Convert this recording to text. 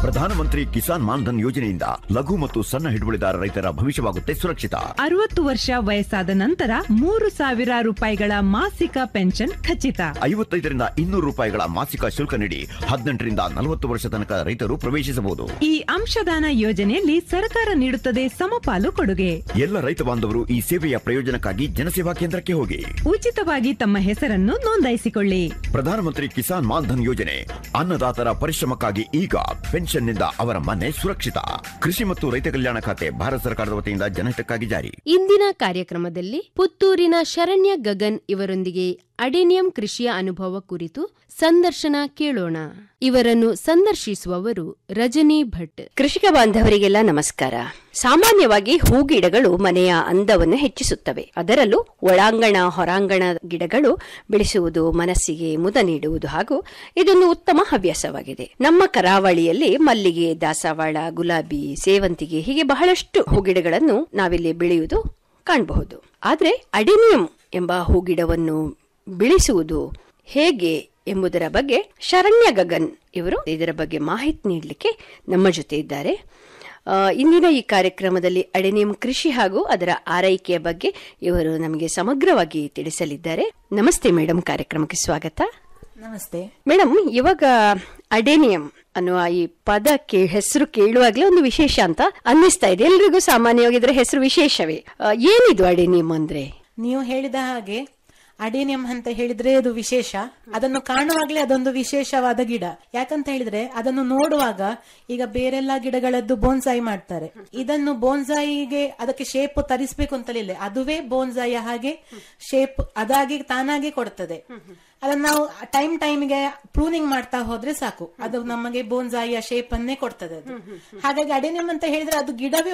ಪ್ರಧಾನಮಂತ್ರಿ ಕಿಸಾನ್ ಮಾನ್ಧನ್ ಯೋಜನೆಯಿಂದ ಲಘು ಮತ್ತು ಸಣ್ಣ ಹಿಡುವಳಿದಾರ ರೈತರ ಭವಿಷ್ಯವಾಗುತ್ತೆ ಸುರಕ್ಷಿತ ಅರವತ್ತು ವರ್ಷ ವಯಸ್ಸಾದ ನಂತರ ಮೂರು ಸಾವಿರ ರೂಪಾಯಿಗಳ ಮಾಸಿಕ ಪೆನ್ಷನ್ ಖಚಿತ ಐವತ್ತೈದರಿಂದ ಇನ್ನೂರು ರೂಪಾಯಿಗಳ ಮಾಸಿಕ ಶುಲ್ಕ ನೀಡಿ ಹದಿನೆಂಟರಿಂದ ನಲವತ್ತು ವರ್ಷ ತನಕ ರೈತರು ಪ್ರವೇಶಿಸಬಹುದು ಈ ಅಂಶದಾನ ಯೋಜನೆಯಲ್ಲಿ ಸರ್ಕಾರ ನೀಡುತ್ತದೆ ಸಮಪಾಲು ಕೊಡುಗೆ ಎಲ್ಲ ರೈತ ಬಾಂಧವರು ಈ ಸೇವೆಯ ಪ್ರಯೋಜನಕ್ಕಾಗಿ ಜನಸೇವಾ ಕೇಂದ್ರಕ್ಕೆ ಹೋಗಿ ಉಚಿತವಾಗಿ ತಮ್ಮ ಹೆಸರನ್ನು ನೋಂದಾಯಿಸಿಕೊಳ್ಳಿ ಪ್ರಧಾನಮಂತ್ರಿ ಕಿಸಾನ್ ಮಾನ್ಧನ್ ಯೋಜನೆ ಅನ್ನದಾತರ ಪರಿಶ್ರಮಕ್ಕಾಗಿ ಈಗ ಪೆನ್ಷನ್ನಿಂದ ಅವರ ಮನೆ ಸುರಕ್ಷಿತ ಕೃಷಿ ಮತ್ತು ರೈತ ಕಲ್ಯಾಣ ಖಾತೆ ಭಾರತ ಸರ್ಕಾರದ ವತಿಯಿಂದ ಜನಹಿತಕ್ಕಾಗಿ ಜಾರಿ ಇಂದಿನ ಕಾರ್ಯಕ್ರಮದಲ್ಲಿ ಪುತ್ತೂರಿನ ಶರಣ್ಯ ಗಗನ್ ಇವರೊಂದಿಗೆ ಅಡೆನಿಯಂ ಕೃಷಿಯ ಅನುಭವ ಕುರಿತು ಸಂದರ್ಶನ ಕೇಳೋಣ ಇವರನ್ನು ಸಂದರ್ಶಿಸುವವರು ರಜನಿ ಭಟ್ ಕೃಷಿಕ ಬಾಂಧವರಿಗೆಲ್ಲ ನಮಸ್ಕಾರ ಸಾಮಾನ್ಯವಾಗಿ ಹೂಗಿಡಗಳು ಮನೆಯ ಅಂದವನ್ನು ಹೆಚ್ಚಿಸುತ್ತವೆ ಅದರಲ್ಲೂ ಒಳಾಂಗಣ ಹೊರಾಂಗಣ ಗಿಡಗಳು ಬೆಳೆಸುವುದು ಮನಸ್ಸಿಗೆ ಮುದ ನೀಡುವುದು ಹಾಗೂ ಇದೊಂದು ಉತ್ತಮ ಹವ್ಯಾಸವಾಗಿದೆ ನಮ್ಮ ಕರಾವಳಿಯಲ್ಲಿ ಮಲ್ಲಿಗೆ ದಾಸವಾಳ ಗುಲಾಬಿ ಸೇವಂತಿಗೆ ಹೀಗೆ ಬಹಳಷ್ಟು ಹೂಗಿಡಗಳನ್ನು ನಾವಿಲ್ಲಿ ಬೆಳೆಯುವುದು ಕಾಣಬಹುದು ಆದರೆ ಅಡೆನಿಯಂ ಎಂಬ ಹೂಗಿಡವನ್ನು ಬೆಳೆಸುವುದು ಹೇಗೆ ಎಂಬುದರ ಬಗ್ಗೆ ಶರಣ್ಯ ಗಗನ್ ಇವರು ಇದರ ಬಗ್ಗೆ ಮಾಹಿತಿ ನೀಡಲಿಕ್ಕೆ ನಮ್ಮ ಜೊತೆ ಇದ್ದಾರೆ ಆ, ಇಂದಿನ ಈ ಕಾರ್ಯಕ್ರಮದಲ್ಲಿ ಅಡೆನಿಯಂ ಕೃಷಿ ಹಾಗೂ ಅದರ ಆರೈಕೆಯ ಬಗ್ಗೆ ಇವರು ನಮಗೆ ಸಮಗ್ರವಾಗಿ ತಿಳಿಸಲಿದ್ದಾರೆ ನಮಸ್ತೆ ಮೇಡಮ್ ಕಾರ್ಯಕ್ರಮಕ್ಕೆ ಸ್ವಾಗತ ನಮಸ್ತೆ ಮೇಡಮ್ ಇವಾಗ ಅಡೆನಿಯಂ ಅನ್ನುವ ಈ ಪದ ಕೇ ಹೆಸರು ಕೇಳುವಾಗಲೇ ಒಂದು ವಿಶೇಷ ಅಂತ ಅನ್ನಿಸ್ತಾ ಇದೆ ಎಲ್ರಿಗೂ ಸಾಮಾನ್ಯವಾಗಿ ಇದರ ಹೆಸರು ವಿಶೇಷವೇ ಆ, ಏನಿದು ಅಡೆನಿಯಂ ಅಂದ್ರೆ ನೀವು ಹೇಳಿದ ಹಾಗೆ ಅಡೇನಿಯಂ ಅಂತ ಹೇಳಿದ್ರೆ ಅದು ವಿಶೇಷ ಅದನ್ನು ಕಾಣುವಾಗ್ಲೇ ಅದೊಂದು ವಿಶೇಷವಾದ ಗಿಡ ಯಾಕಂತ ಹೇಳಿದ್ರೆ ಅದನ್ನು ನೋಡುವಾಗ ಈಗ ಬೇರೆಲ್ಲ ಗಿಡಗಳದ್ದು ಬೋನ್ಸಾಯಿ ಮಾಡ್ತಾರೆ ಇದನ್ನು ಬೋನ್ಸಾಯಿಗೆ ಅದಕ್ಕೆ ಶೇಪ್ ತರಿಸ್ಬೇಕು ಅಂತಲಿಲ್ಲ ಅದುವೇ ಬೋನ್ಸಾಯಿಯ ಹಾಗೆ ಶೇಪ್ ಅದಾಗಿ ತಾನಾಗಿ ಕೊಡ್ತದೆ ಅದನ್ನ ನಾವು ಟೈಮ್ ಟೈಮ್ಗೆ ಪ್ರೂನಿಂಗ್ ಮಾಡ್ತಾ ಹೋದ್ರೆ ಸಾಕು ಅದು ನಮಗೆ ಬೋನ್ಸಾಯಿಯ ಶೇಪ್ ಅನ್ನೇ ಕೊಡ್ತದೆ ಅದು ಹಾಗಾಗಿ ಅಡೆನಿಯಂ ಅಂತ ಹೇಳಿದ್ರೆ ಅದು ಗಿಡವೇ